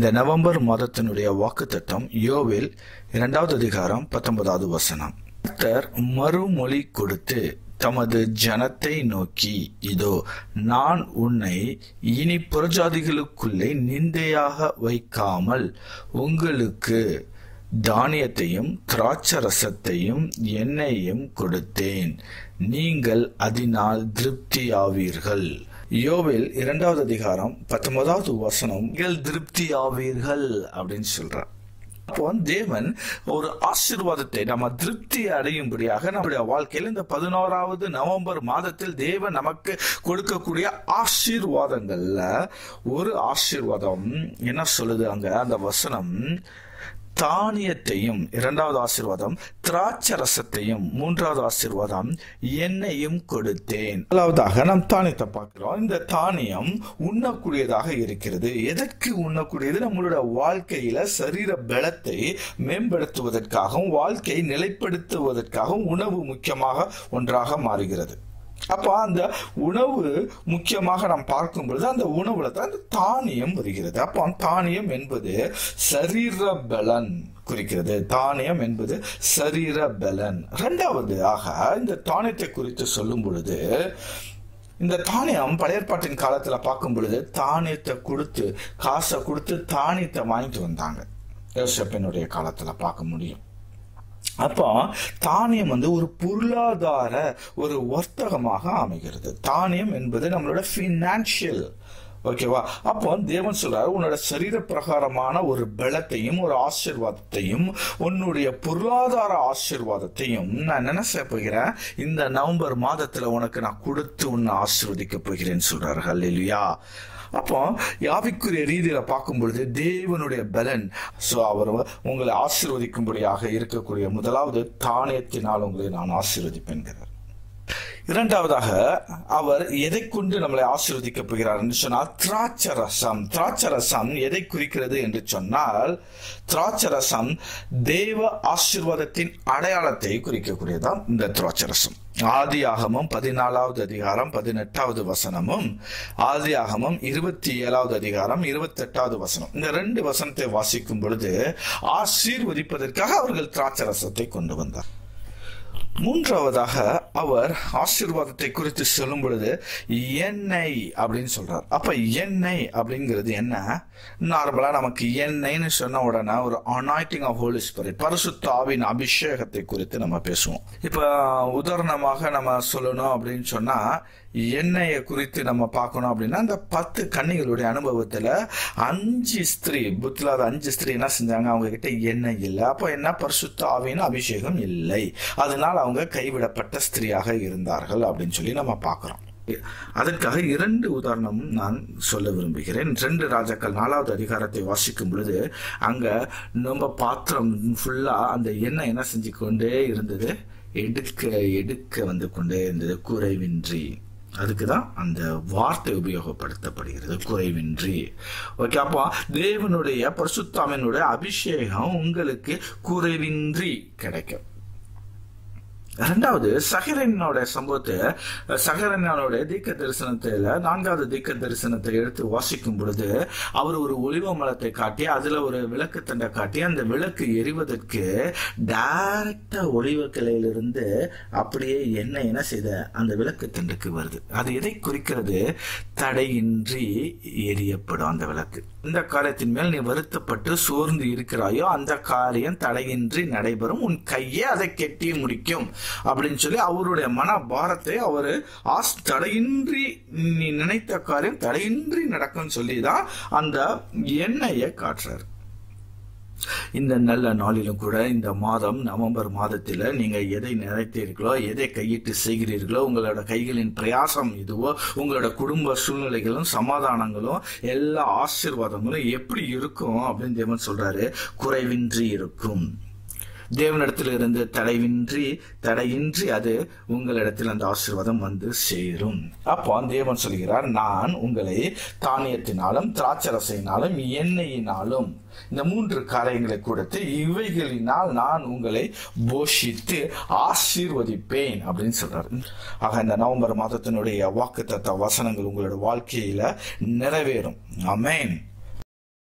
இந்த நவம்பர் மாதத்தினுடைய வாக்குத்தத்தம் யோவில் இரண்டாவது அதிகாரம் பத்தொன்பதாவது வசனம் கர்த்தர் மறுமொழி கொடுத்து தமது ஜனத்தை நோக்கி இதோ நான் உன்னை இனி புறஜாதிகளுக்குள்ளே நிந்தையாக வைக்காமல் உங்களுக்கு தானியத்தையும் திராட்சரசத்தையும் எண்ணெயையும் கொடுத்தேன் நீங்கள் அதனால் திருப்தியாவீர்கள் யோவில் இரண்டாவது அதிகாரம் பத்தொன்பதாவது வசனம் நீங்கள் திருப்தியாவீர்கள் அப்படின்னு சொல்றார் அப்போ தேவன் ஒரு ஆசீர்வாதத்தை நம்ம திருப்தி அடையும்படியாக நம்முடைய வாழ்க்கையில் இந்த பதினோராவது நவம்பர் மாதத்தில் தேவன் நமக்கு கொடுக்கக்கூடிய ஆசீர்வாதங்கள்ல ஒரு ஆசீர்வாதம் என்ன சொல்லுது அங்க அந்த வசனம் தானியத்தையும் இரண்டாவது ஆசீர்வாதம் திராட்சரசத்தையும் மூன்றாவது ஆசீர்வாதம் எண்ணெயும் கொடுத்தேன் முதலாவதாக நாம் தானியத்தை பார்க்கிறோம் இந்த தானியம் உண்ணக்கூடியதாக இருக்கிறது எதற்கு உண்ணக்கூடியது நம்மளுடைய வாழ்க்கையில சரீர பலத்தை மேம்படுத்துவதற்காகவும் வாழ்க்கை நிலைப்படுத்துவதற்காகவும் உணவு முக்கியமாக ஒன்றாக மாறுகிறது அப்போ அந்த உணவு முக்கியமாக நாம் பார்க்கும் பொழுது அந்த உணவுல தான் அந்த தானியம் வருகிறது அப்போ தானியம் என்பது சரீர பலன் குறிக்கிறது தானியம் என்பது சரீர பலன் இரண்டாவது ஆக இந்த தானியத்தை குறித்து சொல்லும் பொழுது இந்த தானியம் பழையற்பாட்டின் காலத்துல பார்க்கும் பொழுது தானியத்தை கொடுத்து காசை கொடுத்து தானியத்தை வாங்கிட்டு வந்தாங்க யோசப்பினுடைய காலத்துல பார்க்க முடியும் அப்போ தானியம் வந்து ஒரு பொருளாதார ஒரு வர்த்தகமாக அமைகிறது தானியம் என்பது நம்மளோட ஃபினான்ஷியல் ஓகேவா அப்போ தேவன் சொல்றாரு உன்னோட சரீர பிரகாரமான ஒரு பலத்தையும் ஒரு ஆசிர்வாதத்தையும் உன்னுடைய பொருளாதார ஆசிர்வாதத்தையும் நான் என்ன செய்ய போகிறேன் இந்த நவம்பர் மாதத்துல உனக்கு நான் கொடுத்து உன்னை ஆசிர்வதிக்க போகிறேன்னு சொல்றாரு ஹல்லேலூயா அப்போ யாவிக்குரிய ரீதியில பார்க்கும் பொழுது தேவனுடைய பலன் ஸோ அவர் உங்களை ஆசீர்வதிக்கும்படியாக இருக்கக்கூடிய முதலாவது தானியத்தினால் உங்களை நான் ஆசீர்வதிப்பேன்கிறார் இரண்டாவதாக அவர் எதை கொண்டு நம்மளை ஆசீர்வதிக்க போகிறார் என்று சொன்னால் திராட்சரசம் திராட்சரசம் எதை குறிக்கிறது என்று சொன்னால் திராட்சரசம் தேவ ஆசீர்வாதத்தின் அடையாளத்தை குறிக்கக்கூடியதான் இந்த திராட்சரசம் ஆதி ஆகமம் பதினாலாவது அதிகாரம் பதினெட்டாவது வசனமும் ஆதி ஆகமம் இருபத்தி ஏழாவது அதிகாரம் இருபத்தி எட்டாவது வசனம் இந்த ரெண்டு வசனத்தை வாசிக்கும் பொழுது ஆசீர்வதிப்பதற்காக அவர்கள் திராட்சரசத்தை கொண்டு வந்தார் மூன்றாவதாக அவர் ஆசீர்வாதத்தை குறித்து சொல்லும் பொழுது எண்ணெய் அப்படின்னு சொல்றார் அப்ப எண்ணெய் அப்படிங்கிறது என்ன நார்மலா நமக்கு எண்ணெய்னு சொன்ன உடனே ஒரு அனாய்டிங் ஆஃப் ஹோலி ஸ்பிரிட் பரிசுத்தாவின் அபிஷேகத்தை குறித்து நம்ம பேசுவோம் இப்ப உதாரணமாக நம்ம சொல்லணும் அப்படின்னு சொன்னா எண்ணெயை குறித்து நம்ம பார்க்கணும் அப்படின்னா அந்த பத்து கன்னிகளுடைய அனுபவத்துல அஞ்சு ஸ்திரீ புத்திலாத அஞ்சு ஸ்திரீ என்ன செஞ்சாங்க அவங்க கிட்ட எண்ணெய் இல்லை அப்போ என்ன பரிசுத்த ஆவியின் அபிஷேகம் இல்லை அதனால் அவங்க கைவிடப்பட்ட ஸ்திரீயாக இருந்தார்கள் அப்படின்னு சொல்லி நம்ம பார்க்கிறோம் அதற்காக இரண்டு உதாரணம் நான் சொல்ல விரும்புகிறேன் ரெண்டு ராஜாக்கள் நாலாவது அதிகாரத்தை வாசிக்கும் பொழுது அங்க நம்ம பாத்திரம் ஃபுல்லா அந்த எண்ணெய் என்ன செஞ்சு கொண்டே இருந்தது எடுக்க எடுக்க வந்து கொண்டே இருந்தது குறைவின்றி அதுக்கு தான் அந்த வார்த்தை உபயோகப்படுத்தப்படுகிறது குறைவின்றி ஓகே அப்போ தேவனுடைய பரிசுத்தாமனுடைய அபிஷேகம் உங்களுக்கு குறைவின்றி கிடைக்கும் ரெண்டாவது சகரனோட சம்பவத்தை சகரனோட தீக்க தரிசனத்துல நான்காவது தீக்க தரிசனத்தை எடுத்து வாசிக்கும் பொழுது அவர் ஒரு ஒளிவ மலத்தை காட்டி அதுல ஒரு விளக்கு தண்டை காட்டி அந்த விளக்கு எரிவதற்கு டைரக்டா ஒளிவ கிளையிலிருந்து அப்படியே எண்ணெய் என்ன செய்த அந்த விளக்கு தண்டுக்கு வருது அது எதை குறிக்கிறது தடையின்றி எரியப்படும் அந்த விளக்கு இந்த காரியத்தின் மேல் நீ வருத்தப்பட்டு சோர்ந்து இருக்கிறாயோ அந்த காரியம் தடையின்றி நடைபெறும் உன் கையே அதை கெட்டி முடிக்கும் அப்படின்னு சொல்லி அவருடைய மன பாரத்தை அவர் ஆஸ் தடையின்றி நீ நினைத்த காரியம் தடையின்றி நடக்கும் சொல்லி தான் அந்த எண்ணெயை காட்டுறாரு இந்த நல்ல நாளிலும் கூட இந்த மாதம் நவம்பர் மாதத்தில் நீங்க எதை நினைத்தீர்களோ எதை கையிட்டு செய்கிறீர்களோ உங்களோட கைகளின் பிரயாசம் இதுவோ உங்களோட குடும்ப சூழ்நிலைகளும் சமாதானங்களும் எல்லா ஆசீர்வாதங்களும் எப்படி இருக்கும் அப்படின்னு தேவன் சொல்றாரு குறைவின்றி இருக்கும் தேவனிடத்தில் இருந்து தடைவின்றி தடையின்றி அது உங்களிடத்தில் அந்த ஆசீர்வாதம் வந்து சேரும் அப்போ தேவன் சொல்கிறார் நான் உங்களை தானியத்தினாலும் திராட்சரசையினாலும் எண்ணெயினாலும் இந்த மூன்று காரியங்களை கொடுத்து இவைகளினால் நான் உங்களை போஷித்து ஆசீர்வதிப்பேன் அப்படின்னு சொல்றாரு ஆக இந்த நவம்பர் மாதத்தினுடைய வாக்குத்தத்த வசனங்கள் உங்களோட வாழ்க்கையில நிறைவேறும் அமேன்